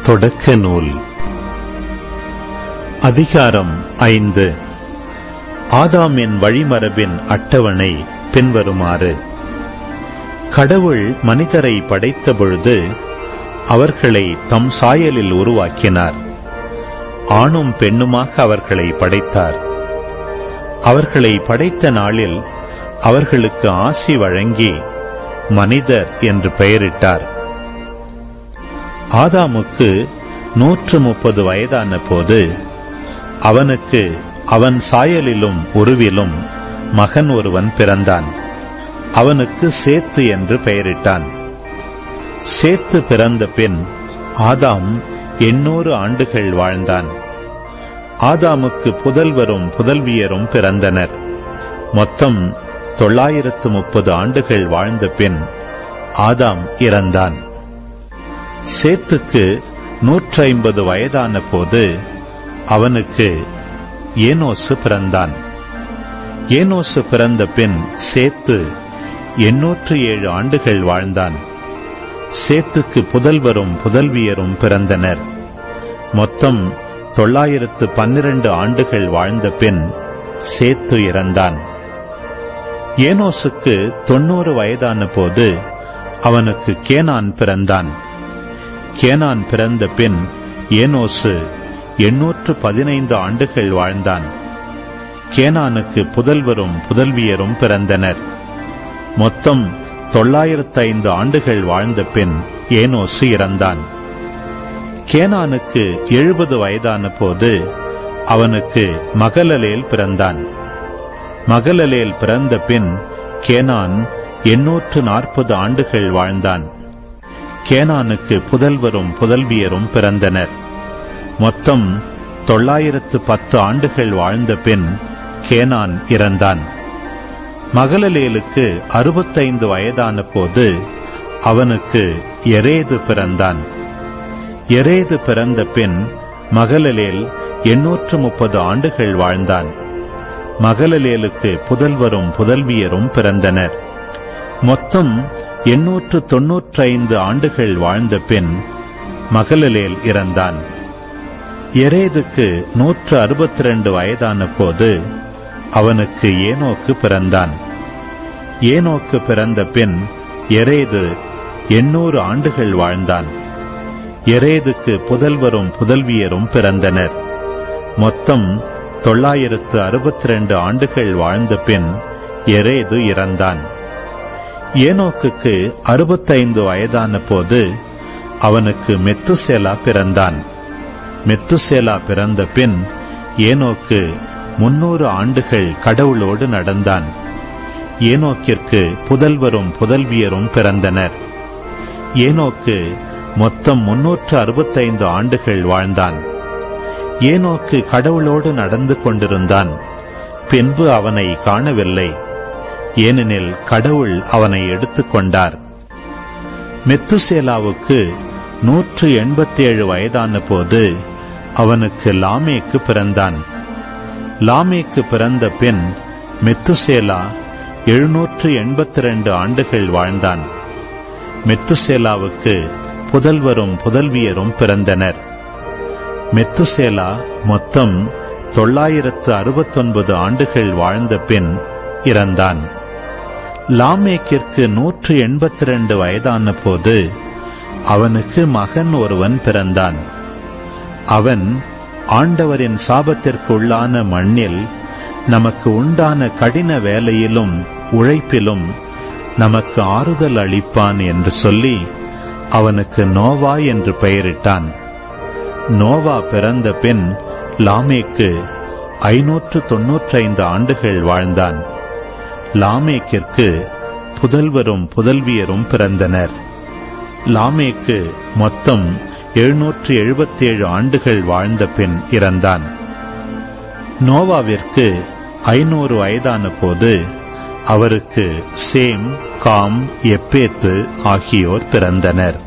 தொடக்க நூல் அதிகாரம் ஐந்து ஆதாமின் வழிமரபின் அட்டவணை பின்வருமாறு கடவுள் மனிதரை படைத்த பொழுது அவர்களை தம் சாயலில் உருவாக்கினார் ஆணும் பெண்ணுமாக அவர்களை படைத்தார் அவர்களை படைத்த நாளில் அவர்களுக்கு ஆசி வழங்கி மனிதர் என்று பெயரிட்டார் ஆதாமுக்கு நூற்று முப்பது வயதான போது அவனுக்கு அவன் சாயலிலும் உருவிலும் மகன் ஒருவன் பிறந்தான் அவனுக்கு சேத்து என்று பெயரிட்டான் சேத்து பிறந்த பின் ஆதாம் எண்ணூறு ஆண்டுகள் வாழ்ந்தான் ஆதாமுக்கு புதல்வரும் புதல்வியரும் பிறந்தனர் மொத்தம் தொள்ளாயிரத்து முப்பது ஆண்டுகள் வாழ்ந்த பின் ஆதாம் இறந்தான் சேத்துக்கு நூற்றி ஐம்பது வயதான போது அவனுக்கு ஏனோசு பிறந்தான் ஏனோசு பிறந்த பின் சேத்து எண்ணூற்று ஏழு ஆண்டுகள் வாழ்ந்தான் சேத்துக்கு புதல்வரும் புதல்வியரும் பிறந்தனர் மொத்தம் தொள்ளாயிரத்து பன்னிரண்டு ஆண்டுகள் வாழ்ந்த பின் சேத்து இறந்தான் ஏனோசுக்கு தொன்னூறு வயதான போது அவனுக்கு கேனான் பிறந்தான் கேனான் பிறந்த பின் ஏனோசு எண்ணூற்று பதினைந்து ஆண்டுகள் வாழ்ந்தான் கேனானுக்கு புதல்வரும் புதல்வியரும் பிறந்தனர் மொத்தம் தொள்ளாயிரத்து ஐந்து ஆண்டுகள் வாழ்ந்த பின் ஏனோசு இறந்தான் கேனானுக்கு எழுபது வயதான போது அவனுக்கு மகளலேல் பிறந்தான் மகளலேல் பிறந்த பின் கேனான் எண்ணூற்று நாற்பது ஆண்டுகள் வாழ்ந்தான் கேனானுக்கு புதல்வரும் புதல்வியரும் பிறந்தனர் மொத்தம் தொள்ளாயிரத்து பத்து ஆண்டுகள் வாழ்ந்த பின் கேனான் இறந்தான் மகளலேலுக்கு அறுபத்தைந்து வயதான போது அவனுக்கு எரேது பிறந்தான் எரேது பிறந்த பின் மகளலேல் எண்ணூற்று முப்பது ஆண்டுகள் வாழ்ந்தான் மகளலேலுக்கு புதல்வரும் புதல்வியரும் பிறந்தனர் மொத்தம் எண்ணூற்று தொன்னூற்றைந்து ஆண்டுகள் வாழ்ந்த பின் மகளலேல் இறந்தான் எரேதுக்கு நூற்று அறுபத்தி ரெண்டு வயதான போது அவனுக்கு ஏனோக்கு பிறந்தான் ஏனோக்கு பிறந்த பின் எரேது எண்ணூறு ஆண்டுகள் வாழ்ந்தான் எரேதுக்கு புதல்வரும் புதல்வியரும் பிறந்தனர் மொத்தம் தொள்ளாயிரத்து அறுபத்தி ரெண்டு ஆண்டுகள் வாழ்ந்த பின் எரேது இறந்தான் ஏனோக்குக்கு அறுபத்தைந்து வயதான போது அவனுக்கு மெத்துசேலா பிறந்தான் மெத்துசேலா பிறந்த பின் ஏனோக்கு முன்னூறு ஆண்டுகள் கடவுளோடு நடந்தான் ஏனோக்கிற்கு புதல்வரும் புதல்வியரும் பிறந்தனர் ஏனோக்கு மொத்தம் முன்னூற்று அறுபத்தைந்து ஆண்டுகள் வாழ்ந்தான் ஏனோக்கு கடவுளோடு நடந்து கொண்டிருந்தான் பின்பு அவனை காணவில்லை ஏனெனில் கடவுள் அவனை எடுத்துக்கொண்டார் மெத்துசேலாவுக்கு நூற்று எண்பத்தி ஏழு வயதான போது அவனுக்கு லாமேக்கு பிறந்தான் லாமேக்கு பிறந்த பின் மெத்துசேலா எழுநூற்று எண்பத்தி ரெண்டு ஆண்டுகள் வாழ்ந்தான் மெத்துசேலாவுக்கு புதல்வரும் புதல்வியரும் பிறந்தனர் மெத்துசேலா மொத்தம் தொள்ளாயிரத்து அறுபத்தொன்பது ஆண்டுகள் வாழ்ந்த பின் இறந்தான் லாமேக்கிற்கு நூற்று எண்பத்தி ரெண்டு வயதான போது அவனுக்கு மகன் ஒருவன் பிறந்தான் அவன் ஆண்டவரின் சாபத்திற்குள்ளான மண்ணில் நமக்கு உண்டான கடின வேலையிலும் உழைப்பிலும் நமக்கு ஆறுதல் அளிப்பான் என்று சொல்லி அவனுக்கு நோவா என்று பெயரிட்டான் நோவா பிறந்த பின் லாமேக்கு ஐநூற்று தொன்னூற்றைந்து ஆண்டுகள் வாழ்ந்தான் லாமேக்கிற்கு புதல்வரும் புதல்வியரும் பிறந்தனர் லாமேக்கு மொத்தம் எழுநூற்று எழுபத்தேழு ஆண்டுகள் வாழ்ந்த பின் இறந்தான் நோவாவிற்கு ஐநூறு வயதான போது அவருக்கு சேம் காம் எப்பேத்து ஆகியோர் பிறந்தனர்